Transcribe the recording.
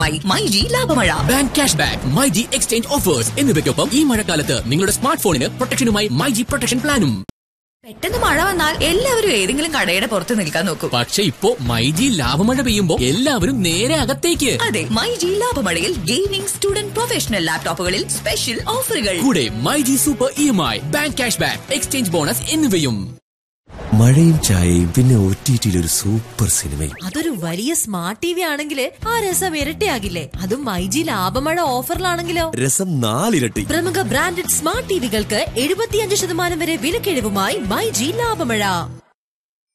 my G ലാഭമഴ bank cash back my G exchange offers എന്നിവയ്ക്കൊപ്പം ഈ മഴക്കാലത്ത് നിങ്ങളുടെ സ്മാർട്ട് ഫോണിന് പ്രൊട്ടക്ഷനുമായി മൈ ജി പ്രൊട്ടക്ഷൻ പ്ലാനും പെട്ടെന്ന് മഴ വന്നാൽ എല്ലാവരും ഏതെങ്കിലും കടയുടെ പുറത്ത് നിൽക്കാൻ നോക്കും പക്ഷെ ഇപ്പോ മൈ ജി ലാഭമഴ പെയ്യുമ്പോ എല്ലാവരും നേരെ അകത്തേക്ക് അതെ മൈ ജി ലാഭമഴയിൽ ഗെയിമിംഗ് സ്റ്റുഡന്റ് പ്രൊഫഷണൽ ലാപ്ടോപ്പുകളിൽ സ്പെഷ്യൽ ഓഫറുകൾ കൂടെ my G super E M I bank cash back exchange bonus എന്നിവയും മഴയും ചായയും പിന്നെ ഒ ടി ടിയിൽ ഒരു സൂപ്പർ സിനിമയും അതൊരു വലിയ സ്മാർട്ട് ടി വി ആണെങ്കിൽ ആ രസം ഇരട്ടിയാകില്ലേ അതും മൈജി ലാഭമഴ ഓഫറിലാണെങ്കിലോ രസം നാലിരട്ടി പ്രമുഖ ബ്രാൻഡഡ് സ്മാർട്ട് ടിവികൾക്ക് എഴുപത്തിയഞ്ച് ശതമാനം വരെ വിലക്കിഴിവുമായി മൈജി ലാഭമഴ